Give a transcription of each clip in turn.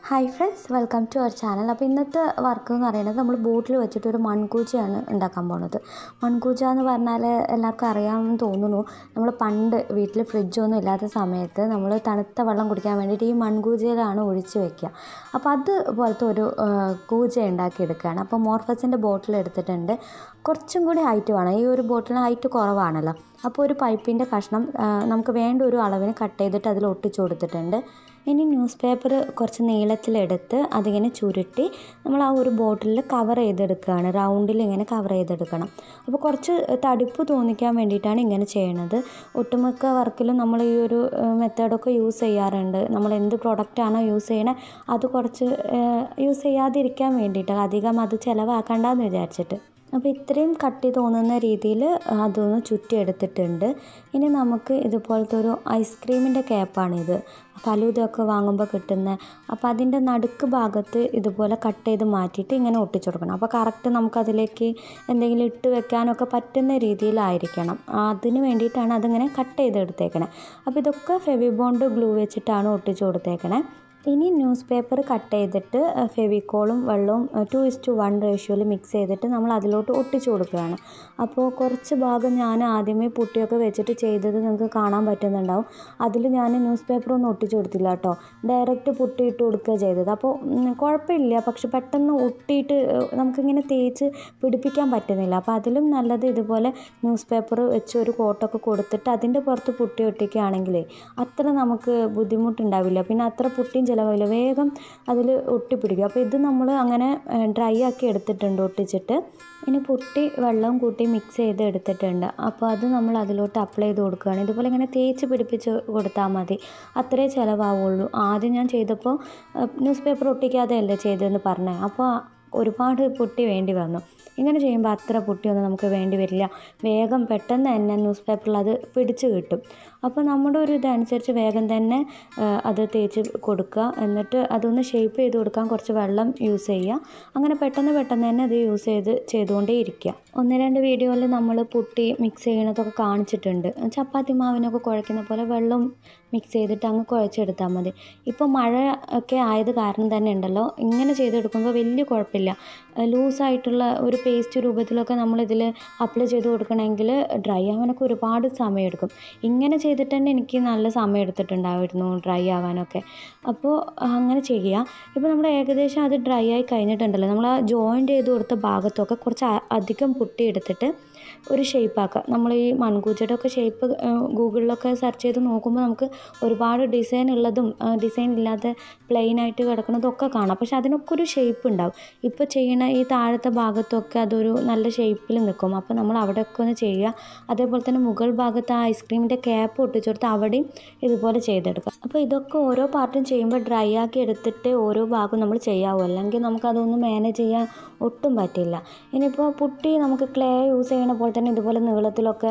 hi friends welcome to our channel അപ്പോൾ ഇന്നത്തെ work എന്ന് പറയുന്നത് നമ്മൾ ബോട്ടിൽ വെച്ചിട്ട് ഒരു മൺകൂച്ചയാണ് ഉണ്ടാക്കാൻ പോണത് മൺകൂച്ച എന്ന് പറഞ്ഞാൽ എല്ലാവർക്കും അറിയാമെന്ന് തോന്നുന്നു നമ്മൾ പണ്ട് വീട്ടിൽ ഫ്രിഡ്ജൊന്നും ഇല്ലാത്ത സമയത്ത് നമ്മൾ തണുത്ത വെള്ളം കുടിക്കാൻ വേണ്ടിയിട്ട് ഈ മൺകൂജയിലാണ് ഒഴിച്ച് വെക്കുക അപ്പോൾ അതുപോലത്തെ ഒരു ആ, കൂജ ഉണ്ടാക്കിയെടുക്കുകയാണ് അപ്പോൾ മോർഫസിൻ്റെ ബോട്ടിൽ എടുത്തിട്ടുണ്ട് കുറച്ചും കൂടി ഹൈറ്റ് വേണം ഈ ഒരു ബോട്ടിലിന് ഹൈറ്റ് കുറവാണല്ലോ അപ്പോൾ ഒരു പൈപ്പിൻ്റെ കഷ്ണം ആ, നമുക്ക് വേണ്ട ഒരു അളവിന് കട്ട് ചെയ്തിട്ട് അതിൽ ഒട്ടിച്ചു കൊടുത്തിട്ടുണ്ട് ഇനി ന്യൂസ് പേപ്പർ കുറച്ച് നീളത്തിലെടുത്ത് അതിങ്ങനെ ചുരുട്ടി നമ്മൾ ആ ഒരു ബോട്ടിലിൽ കവർ ചെയ്തെടുക്കുകയാണ് റൗണ്ടിൽ ഇങ്ങനെ കവർ ചെയ്തെടുക്കണം അപ്പോൾ കുറച്ച് തടിപ്പ് തോന്നിക്കാൻ വേണ്ടിയിട്ടാണ് ഇങ്ങനെ ചെയ്യണത് ഒട്ടുമിക്ക വർക്കിലും നമ്മൾ ഈ ഒരു മെത്തേഡൊക്കെ യൂസ് ചെയ്യാറുണ്ട് നമ്മൾ എന്ത് പ്രൊഡക്റ്റാണോ യൂസ് ചെയ്യണേ അത് കുറച്ച് യൂസ് ചെയ്യാതിരിക്കാൻ വേണ്ടിയിട്ട് അധികം അത് ചിലവാക്കണ്ടെന്ന് വിചാരിച്ചിട്ട് അപ്പോൾ ഇത്രയും കട്ടി തോന്നുന്ന രീതിയിൽ അതൊന്ന് ചുറ്റിയെടുത്തിട്ടുണ്ട് ഇനി നമുക്ക് ഇതുപോലത്തെ ഒരു ഐസ്ക്രീമിൻ്റെ ക്യാപ്പാണിത് ഫലൂദയൊക്കെ വാങ്ങുമ്പോൾ കിട്ടുന്ന അപ്പോൾ അതിൻ്റെ നടുക്ക് ഭാഗത്ത് ഇതുപോലെ കട്ട് ചെയ്ത് മാറ്റിയിട്ട് ഇങ്ങനെ ഒട്ടിച്ചു കൊടുക്കണം അപ്പോൾ കറക്റ്റ് നമുക്കതിലേക്ക് എന്തെങ്കിലും ഇട്ട് വെക്കാനൊക്കെ പറ്റുന്ന രീതിയിലായിരിക്കണം അതിന് വേണ്ടിയിട്ടാണ് അതിങ്ങനെ കട്ട് ചെയ്തെടുത്തേക്കണേ അപ്പോൾ ഇതൊക്കെ ഫെവിബോണ്ട് ഗ്ലൂ വെച്ചിട്ടാണ് ഒട്ടിച്ചു കൊടുത്തേക്കണേ ഇനി ന്യൂസ് പേപ്പർ കട്ട് ചെയ്തിട്ട് ഫെവിക്കോളും വെള്ളവും ടു ഇസ് ടു വൺ റേഷ്യോയിൽ മിക്സ് ചെയ്തിട്ട് നമ്മൾ അതിലോട്ട് ഒട്ടിച്ചു കൊടുക്കുകയാണ് അപ്പോൾ കുറച്ച് ഭാഗം ഞാൻ ആദ്യമേ പുട്ടിയൊക്കെ വെച്ചിട്ട് ചെയ്തത് നിങ്ങൾക്ക് കാണാൻ പറ്റുന്നുണ്ടാവും അതിൽ ഞാൻ ന്യൂസ് പേപ്പർ ഒന്നും ഒട്ടിച്ചു കൊടുത്തില്ല കേട്ടോ ഡയറക്റ്റ് പുട്ടി ഇട്ട് കൊടുക്കുക ചെയ്തത് അപ്പോൾ ഉം, കുഴപ്പമില്ല പക്ഷെ പെട്ടെന്ന് ഒട്ടിയിട്ട് ഏഹ്, നമുക്കിങ്ങനെ തേച്ച് പിടിപ്പിക്കാൻ പറ്റുന്നില്ല അപ്പോൾ അതിലും നല്ലത് ഇതുപോലെ ന്യൂസ് പേപ്പർ വെച്ച് ഒരു കോട്ടൊക്കെ കൊടുത്തിട്ട് അതിൻ്റെ പുറത്ത് പുട്ടി ഒട്ടിക്കുകയാണെങ്കിലേ അത്ര നമുക്ക് ബുദ്ധിമുട്ടുണ്ടാവില്ല പിന്നെ അത്ര പുട്ടിയും ചിലവായില്ല വേഗം അതിൽ ഒട്ടിപ്പിടിക്കും അപ്പോൾ ഇത് നമ്മൾ അങ്ങനെ ഡ്രൈ ആക്കി എടുത്തിട്ടുണ്ട് ഒട്ടിച്ചിട്ട് ഇനി പുട്ടി വെള്ളവും കൂട്ടി മിക്സ് ചെയ്ത് എടുത്തിട്ടുണ്ട് അപ്പോൾ അത് നമ്മൾ അതിലോട്ട് അപ്ലൈ ചെയ്ത് കൊടുക്കുകയാണ് ഇതുപോലെ ഇങ്ങനെ തേച്ച് പിടിപ്പിച്ച് കൊടുത്താൽ മതി അത്രേ ചിലവാവുള്ളൂ ആദ്യം ഞാൻ ചെയ്തപ്പോൾ ന്യൂസ് പേപ്പർ ഒട്ടിക്കാതെയല്ലേ ചെയ്തതെന്ന് പറഞ്ഞത് അപ്പോൾ ഒരുപാട് പുട്ടി വേണ്ടി വന്നു ഇങ്ങനെ ചെയ്യുമ്പോൾ അത്ര പുട്ടിയൊന്നും നമുക്ക് വേണ്ടി വരില്ല വേഗം പെട്ടെന്ന് തന്നെ ന്യൂസ് പേപ്പറിൽ അത് പിടിച്ച് കിട്ടും അപ്പോൾ നമ്മുടെ ഒരു ഇതനുസരിച്ച് വേഗം തന്നെ ആ, അത് തേച്ച് കൊടുക്കുക എന്നിട്ട് അതൊന്ന് ഷേപ്പ് ചെയ്ത് കൊടുക്കാൻ കുറച്ച് വെള്ളം യൂസ് ചെയ്യുക അങ്ങനെ പെട്ടെന്ന് പെട്ടെന്ന് തന്നെ അത് യൂസ് ചെയ്ത് ചെയ്തുകൊണ്ടേ ഇരിക്കുക ഒന്ന് രണ്ട് വീഡിയോയിൽ നമ്മൾ പുട്ടി മിക്സ് ചെയ്യണതൊക്കെ കാണിച്ചിട്ടുണ്ട് ചപ്പാത്തി മാവിനൊക്കെ കുഴക്കുന്ന പോലെ വെള്ളം മിക്സ് ചെയ്തിട്ട് അങ്ങ് കുഴച്ചെടുത്താൽ മതി ഇപ്പോൾ മഴ ഒക്കെ ആയത് കാരണം തന്നെ ഉണ്ടല്ലോ ഇങ്ങനെ ചെയ്തെടുക്കുമ്പോൾ വലിയ കുഴപ്പമില്ല ലൂസായിട്ടുള്ള ഒരു പേസ്റ്റ് രൂപത്തിലൊക്കെ നമ്മളിതിൽ അപ്ലൈ ചെയ്ത് കൊടുക്കണമെങ്കിൽ ഡ്രൈ ആവാനൊക്കെ ഒരുപാട് സമയമെടുക്കും ഇങ്ങനെ ചെയ്തിട്ട് തന്നെ എനിക്ക് നല്ല സമയം എടുത്തിട്ടുണ്ടായിരുന്നു ഡ്രൈ ആവാനൊക്കെ അപ്പോൾ അങ്ങനെ ചെയ്യുക ഇപ്പോൾ നമ്മൾ ഏകദേശം അത് ഡ്രൈ ആയി കഴിഞ്ഞിട്ടുണ്ടല്ലോ നമ്മൾ ആ ജോയിൻ്റ് ചെയ്ത് കൊടുത്ത ഭാഗത്തൊക്കെ കുറച്ച് അ- അധികം പുട്ടി എടുത്തിട്ട് ഒരു ഷേപ്പ് ആക്കുക നമ്മൾ ഈ മൺകൂച്ചയുടെ ഒക്കെ ഷേപ്പ് ഗൂഗിളിലൊക്കെ സെർച്ച് ചെയ്ത് നോക്കുമ്പോൾ നമുക്ക് ഒരുപാട് ഡിസൈൻ ഉള്ളതും ഡിസൈൻ ഇല്ലാത്ത പ്ലെയിൻ ആയിട്ട് കിടക്കുന്നതും ഒക്കെ കാണാം പക്ഷെ അതിനൊക്കെ ഒരു ഷേപ്പ് ഉണ്ടാവും ഇപ്പോൾ ചെയ്യണ ഈ താഴത്തെ ഭാഗത്തൊക്കെ അതൊരു നല്ല ഷേപ്പിൽ നിൽക്കും അപ്പോൾ നമ്മൾ അവിടെയൊക്കെ ഒന്ന് ചെയ്യുക അതേപോലെ തന്നെ മുകൾ ഭാഗത്ത് ആ ഐസ്ക്രീമിൻ്റെ ക്യാപ്പ് ഒട്ടിച്ചു കൊടുത്ത് അവിടെയും ഇതുപോലെ ചെയ്തെടുക്കുക അപ്പോൾ ഇതൊക്കെ ഓരോ പാർട്ടും ചെയ്യുമ്പോൾ ഡ്രൈ ആക്കി എടുത്തിട്ട് ഓരോ ഭാഗവും നമ്മൾ ചെയ്യാവൂ അല്ലെങ്കിൽ നമുക്കതൊന്നും മാനേജ് ചെയ്യാൻ ഒട്ടും പറ്റില്ല ഇനിയിപ്പോൾ പുട്ടി നമുക്ക് ക്ലേ യൂസ് ചെയ്യണ പോലെ തന്നെ ഇതുപോലെ നീളത്തിലൊക്കെ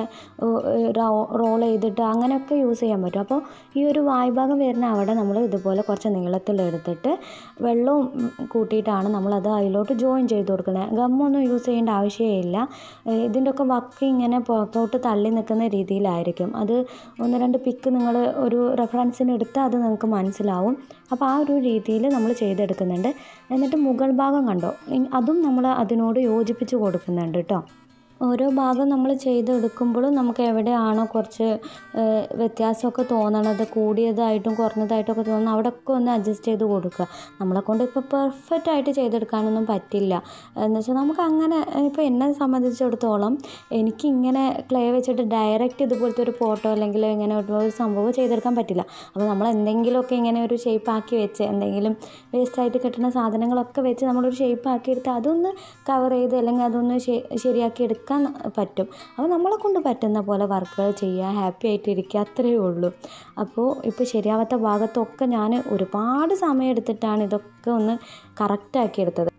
റോൾ ചെയ്തിട്ട് അങ്ങനെയൊക്കെ യൂസ് ചെയ്യാൻ പറ്റും അപ്പോൾ ഈ ഒരു വായ്ഭാഗം വരുന്ന അവിടെ നമ്മൾ ഇതുപോലെ കുറച്ച് നീളത്തിലെടുത്തിട്ട് വെള്ളവും ഉം, കൂട്ടിയിട്ടാണ് നമ്മളത് അതിലോട്ട് ജോയിൻ ചെയ്ത് കൊടുക്കുന്നത് ഗമ്മൊന്നും യൂസ് ചെയ്യേണ്ട ആവശ്യമില്ല ഏഹ് ഇതിൻ്റെ ഒക്കെ വക്ക് ഇങ്ങനെ പുറത്തോട്ട് തള്ളി നിൽക്കുന്ന രീതിയിലായിരിക്കും അത് ഒന്ന് രണ്ട് പിക്ക് നിങ്ങൾ ഒരു റെഫറൻസിന് എടുത്താൽ അത് നിങ്ങൾക്ക് മനസ്സിലാവും അപ്പോൾ ആ ഒരു രീതിയിൽ നമ്മൾ ചെയ്തെടുക്കുന്നുണ്ട് എന്നിട്ട് മുകൾ ഭാഗം കണ്ടോ ഇ- അതും നമ്മൾ അതിനോട് യോജിപ്പിച്ച് കൊടുക്കുന്നുണ്ട് കേട്ടോ ഓരോ ഭാഗം നമ്മൾ ചെയ്തെടുക്കുമ്പോഴും നമുക്ക് എവിടെയാണോ കുറച്ച് ഏഹ്, വ്യത്യാസമൊക്കെ തോന്നണത് കൂടിയതായിട്ടും കുറഞ്ഞതായിട്ടും ഒക്കെ തോന്നുന്നത് അവിടെയൊക്കെ ഒന്ന് അഡ്ജസ്റ്റ് ചെയ്ത് കൊടുക്കുക നമ്മളെ കൊണ്ട് ഇപ്പോൾ പെർഫെക്റ്റ് ആയിട്ട് ചെയ്തെടുക്കാനൊന്നും പറ്റില്ല എന്ന് വെച്ചാൽ നമുക്ക് അങ്ങനെ ഇപ്പോൾ എന്നെ സംബന്ധിച്ചിടത്തോളം എനിക്ക് ഇങ്ങനെ ക്ലേ വെച്ചിട്ട് ഡയറക്റ്റ് ഇതുപോലത്തെ ഒരു ഫോട്ടോ അല്ലെങ്കിൽ ഇങ്ങനെ ഒരു ഒരു സംഭവം ചെയ്തെടുക്കാൻ പറ്റില്ല അപ്പോൾ നമ്മൾ എന്തെങ്കിലുമൊക്കെ ഇങ്ങനെ ഒരു ഷേപ്പ് ആക്കി വെച്ച് എന്തെങ്കിലും വേസ്റ്റായിട്ട് കിട്ടുന്ന സാധനങ്ങളൊക്കെ വെച്ച് നമ്മളൊരു ഷേപ്പ് ആക്കി എടുത്ത് അതൊന്ന് കവർ ചെയ്ത് അല്ലെങ്കിൽ അതൊന്ന് ശ- ശരിയാക്കി എടുക്കാൻ പറ്റും അപ്പോൾ നമ്മളെ കൊണ്ട് പറ്റുന്ന പോലെ വർക്കുകൾ ചെയ്യുക ഹാപ്പി ആയിട്ടിരിക്കുക അത്രയേ ഉള്ളൂ അപ്പോൾ ഇപ്പോൾ ശരിയാവാത്ത ഭാഗത്തൊക്കെ ഞാൻ ഒരുപാട് സമയം എടുത്തിട്ടാണ് ഇതൊക്കെ ഒന്ന് കറക്റ്റാക്കി എടുത്തത്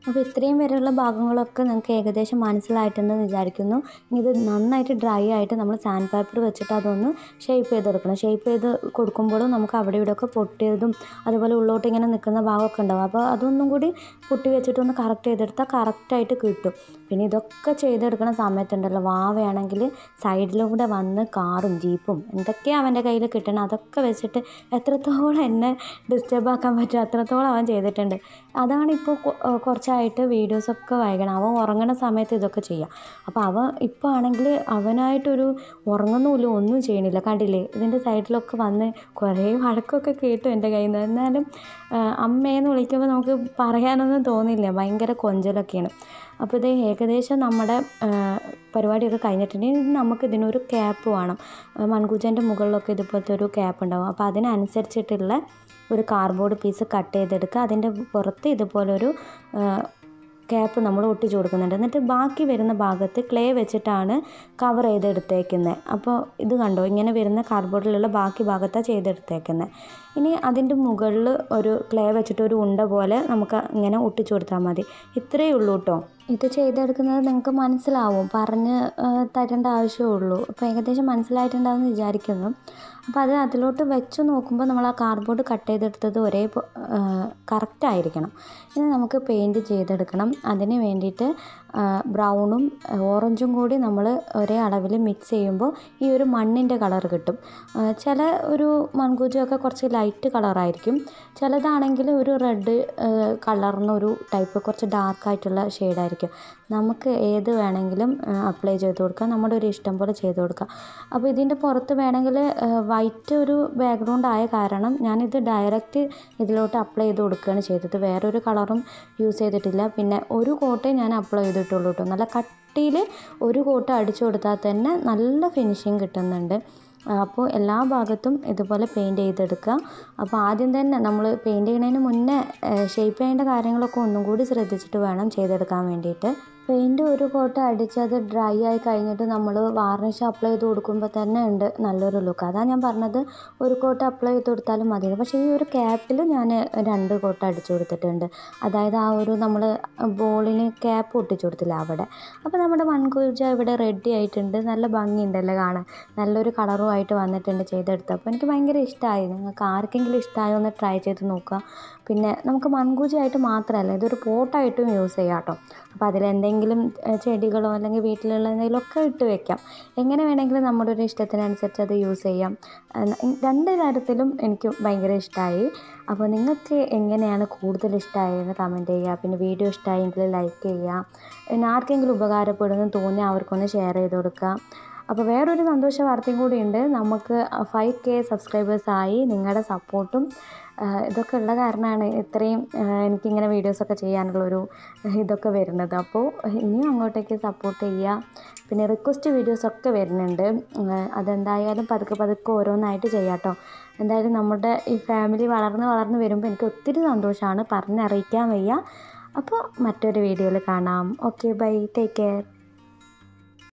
അപ്പോൾ ഇത്രയും വരെയുള്ള ഭാഗങ്ങളൊക്കെ നിങ്ങൾക്ക് ഏകദേശം മനസ്സിലായിട്ടുണ്ടെന്ന് വിചാരിക്കുന്നു ഇനി ഇത് നന്നായിട്ട് ഡ്രൈ ആയിട്ട് നമ്മൾ സാൻഡ് പേപ്പർ വെച്ചിട്ട് അതൊന്ന് ഷേപ്പ് ചെയ്തെടുക്കണം ഷേപ്പ് ചെയ്ത് കൊടുക്കുമ്പോഴും നമുക്ക് അവിടെ ഇവിടെയൊക്കെ പൊട്ടിയതും അതുപോലെ ഉള്ളോട്ട് ഇങ്ങനെ നിൽക്കുന്ന ഭാഗമൊക്കെ ഉണ്ടാവും അപ്പോൾ അതൊന്നും കൂടി പൊട്ടി വെച്ചിട്ടൊന്ന് കറക്റ്റ് ചെയ്തെടുത്താൽ കറക്റ്റായിട്ട് കിട്ടും പിന്നെ ഇതൊക്കെ ചെയ്തെടുക്കുന്ന സമയത്തുണ്ടല്ലോ വാവയാണെങ്കിൽ സൈഡിലൂടെ വന്ന് കാറും ജീപ്പും എന്തൊക്കെയാണ് അവൻ്റെ കയ്യിൽ കിട്ടണം അതൊക്കെ വെച്ചിട്ട് എത്രത്തോളം എന്നെ ഡിസ്റ്റർബ് ആക്കാൻ പറ്റും അത്രത്തോളം അവൻ ചെയ്തിട്ടുണ്ട് അതാണ് ഇപ്പോൾ കുറച്ചായിട്ട് വീഡിയോസൊക്കെ വായിക്കണം അവൻ ഉറങ്ങുന്ന സമയത്ത് ഇതൊക്കെ ചെയ്യാം അപ്പോൾ അവൻ ഇപ്പോൾ ആണെങ്കിൽ അവനായിട്ടൊരു ഉറങ്ങുന്നുമില്ല ഒന്നും ചെയ്യണില്ല കണ്ടില്ലേ ഇതിൻ്റെ സൈഡിലൊക്കെ വന്ന് കുറേ വഴക്കൊക്കെ കേട്ടു എൻ്റെ കയ്യിൽ നിന്ന് എന്നാലും ആ, അമ്മയെന്ന് വിളിക്കുമ്പോൾ നമുക്ക് പറയാനൊന്നും തോന്നില്ല ഭയങ്കര കൊഞ്ചലൊക്കെയാണ് അപ്പോൾ ഇത് ഏകദേശം നമ്മുടെ ആ, പരിപാടിയൊക്കെ കഴിഞ്ഞിട്ടുണ്ടെങ്കിൽ ഇനി നമുക്ക് ഇതിനൊരു ക്യാപ്പ് വേണം മൺകൂജൻ്റെ മുകളിലൊക്കെ ഇതുപോലത്തെ ഒരു ക്യാപ്പ് ഉണ്ടാവും അപ്പോൾ അതിനനുസരിച്ചിട്ടുള്ള ഒരു കാർഡ്ബോർഡ് പീസ് കട്ട് ചെയ്തെടുക്കുക അതിൻ്റെ പുറത്ത് ഇതുപോലൊരു ക്യാപ്പ് നമ്മൾ ഒട്ടിച്ചു കൊടുക്കുന്നുണ്ട് എന്നിട്ട് ബാക്കി വരുന്ന ഭാഗത്ത് ക്ലേ വെച്ചിട്ടാണ് കവർ ചെയ്തെടുത്തേക്കുന്നത് അപ്പോൾ ഇത് കണ്ടോ ഇങ്ങനെ വരുന്ന കാർഡ്ബോർഡിലുള്ള ബാക്കി ഭാഗത്താണ് ചെയ്തെടുത്തേക്കുന്നത് ഇനി അതിൻ്റെ മുകളിൽ ഒരു ക്ലേ വെച്ചിട്ട് ഒരു ഉണ്ട പോലെ നമുക്ക് ഇങ്ങനെ ഒട്ടിച്ചു കൊടുത്താൽ മതി ഇത്രയേ ഉള്ളൂ കേട്ടോ ഇത് ചെയ്തെടുക്കുന്നത് നിങ്ങൾക്ക് മനസ്സിലാവും പറഞ്ഞ് ആ, തരേണ്ട ആവശ്യമേ ഉള്ളൂ അപ്പോൾ ഏകദേശം മനസ്സിലായിട്ടുണ്ടാവുമെന്ന് വിചാരിക്കുന്നു അപ്പോൾ അത് അതിലോട്ട് വെച്ച് നോക്കുമ്പോൾ നമ്മൾ ആ കാർഡ്ബോർഡ് കട്ട് ചെയ്തെടുത്തത് ഒരേ കറക്റ്റ് ആയിരിക്കണം ഇനി നമുക്ക് പെയിൻറ്റ് ചെയ്തെടുക്കണം അതിന് വേണ്ടിയിട്ട് ബ്രൗണും ഓറഞ്ചും കൂടി നമ്മൾ ഒരേ അളവിൽ മിക്സ് ചെയ്യുമ്പോൾ ഈ ഒരു മണ്ണിൻ്റെ കളർ കിട്ടും ആ, ചില ഒരു മൺകൂജയൊക്കെ കുറച്ച് ലൈറ്റ് കളറായിരിക്കും ചിലതാണെങ്കിൽ ഒരു റെഡ് കളറിന് ഒരു ടൈപ്പ് കുറച്ച് ഡാർക്കായിട്ടുള്ള ഷെയ്ഡായിരിക്കും നമുക്ക് ഏത് വേണമെങ്കിലും അപ്ലൈ ചെയ്ത് കൊടുക്കാം നമ്മുടെ ഒരു ഇഷ്ടം പോലെ ചെയ്ത് കൊടുക്കാം അപ്പോൾ ഇതിൻ്റെ പുറത്ത് വേണമെങ്കിൽ വൈറ്റ് ഒരു ബാക്ക്ഗ്രൗണ്ട് ആയ കാരണം ഞാനിത് ഡയറക്റ്റ് ഇതിലോട്ട് അപ്ലൈ ചെയ്ത് കൊടുക്കുകയാണ് ചെയ്തത് വേറൊരു കളറും യൂസ് ചെയ്തിട്ടില്ല പിന്നെ ഒരു കോട്ടേ ഞാൻ അപ്ലൈ ചെയ്തിട്ടുള്ളൂ കേട്ടോ നല്ല കട്ടിയിൽ ഒരു കോട്ട അടിച്ചു കൊടുത്താൽ തന്നെ നല്ല ഫിനിഷിങ് കിട്ടുന്നുണ്ട് അപ്പോൾ എല്ലാ ഭാഗത്തും ഇതുപോലെ പെയിൻറ്റ് ചെയ്തെടുക്കുക അപ്പോൾ ആദ്യം തന്നെ നമ്മൾ പെയിൻറ്റ് ചെയ്യുന്നതിന് മുന്നേ ഷേപ്പ് ചെയ്യേണ്ട കാര്യങ്ങളൊക്കെ ഒന്നും കൂടി ശ്രദ്ധിച്ചിട്ട് വേണം ചെയ്തെടുക്കാൻ വേണ്ടിയിട്ട് പെയിൻറ്റ് ഒരു കോട്ട അടിച്ച് അത് ഡ്രൈ ആയി കഴിഞ്ഞിട്ട് നമ്മൾ വാർണിഷ് അപ്ലൈ ചെയ്ത് കൊടുക്കുമ്പോൾ തന്നെ ഉണ്ട് നല്ലൊരു ലുക്ക് അതാണ് ഞാൻ പറഞ്ഞത് ഒരു കോട്ട അപ്ലൈ ചെയ്ത് കൊടുത്താലും മതി പക്ഷേ ഈ ഒരു ക്യാപ്പിൽ ഞാൻ രണ്ട് കോട്ട അടിച്ചു കൊടുത്തിട്ടുണ്ട് അതായത് ആ ഒരു നമ്മൾ ബോളിന് ക്യാപ്പ് ഒട്ടിച്ചു കൊടുത്തില്ല അവിടെ അപ്പോൾ നമ്മുടെ മൺകൂജ ഇവിടെ റെഡി ആയിട്ടുണ്ട് നല്ല ഭംഗിയുണ്ടല്ലോ കാണാൻ നല്ലൊരു കളറുമായിട്ട് വന്നിട്ടുണ്ട് ചെയ്തെടുത്തപ്പോൾ എനിക്ക് ഭയങ്കര ഇഷ്ടമായി നിങ്ങൾക്ക് ആർക്കെങ്കിലും ഇഷ്ടമായോ ഒന്ന് ട്രൈ ചെയ്ത് നോക്കുക പിന്നെ നമുക്ക് മൺകൂജയായിട്ട് മാത്രമല്ല ഇതൊരു പോട്ടായിട്ടും യൂസ് ചെയ്യാം കേട്ടോ അപ്പോൾ അതിലെന്തെങ്കിലും ഏഹ്, ചെടികളോ അല്ലെങ്കിൽ വീട്ടിലുള്ള എന്തെങ്കിലുമൊക്കെ ഇട്ട് വെക്കാം എങ്ങനെ വേണമെങ്കിലും നമ്മുടെ ഒരു ഇഷ്ടത്തിനനുസരിച്ച് അത് യൂസ് ചെയ്യാം ഏഹ്, രണ്ട് കാര്യത്തിലും എനിക്ക് ഭയങ്കര ഇഷ്ടമായി അപ്പോൾ നിങ്ങൾക്ക് എങ്ങനെയാണ് കൂടുതൽ ഇഷ്ടമായതെന്ന് കമൻറ്റ് ചെയ്യുക പിന്നെ വീഡിയോ ഇഷ്ടമായെങ്കിൽ ലൈക്ക് ചെയ്യുക പിന്നെ ആർക്കെങ്കിലും ഉപകാരപ്പെടുമെന്ന് തോന്നിയാൽ അവർക്കൊന്ന് ഷെയർ ചെയ്ത് കൊടുക്കുക അപ്പോൾ വേറൊരു സന്തോഷ വാർത്തയും കൂടിയുണ്ട് നമുക്ക് ഫൈവ് കെ സബ്സ്ക്രൈബേഴ്സ് ആയി നിങ്ങളുടെ സപ്പോർട്ടും ഇതൊക്കെ ഉള്ള കാരണമാണ് ഇത്രയും ആഹ് എനിക്കിങ്ങനെ വീഡിയോസൊക്കെ ചെയ്യാനുള്ളൊരു ഇതൊക്കെ വരുന്നത് അപ്പോൾ ഇനിയും അങ്ങോട്ടേക്ക് സപ്പോർട്ട് ചെയ്യുക പിന്നെ റിക്വസ്റ്റ് വീഡിയോസൊക്കെ വരുന്നുണ്ട് ആഹ് അതെന്തായാലും പതുക്കെ പതുക്കെ ഓരോന്നായിട്ട് ചെയ്യാം കേട്ടോ എന്തായാലും നമ്മുടെ ഈ ഫാമിലി വളർന്ന് വളർന്ന് വരുമ്പോൾ എനിക്ക് ഒത്തിരി സന്തോഷമാണ് പറഞ്ഞറിയിക്കാൻ വയ്യ അപ്പോൾ മറ്റൊരു വീഡിയോയിൽ കാണാം ഓക്കെ ബൈ ടേക്ക് കെയർ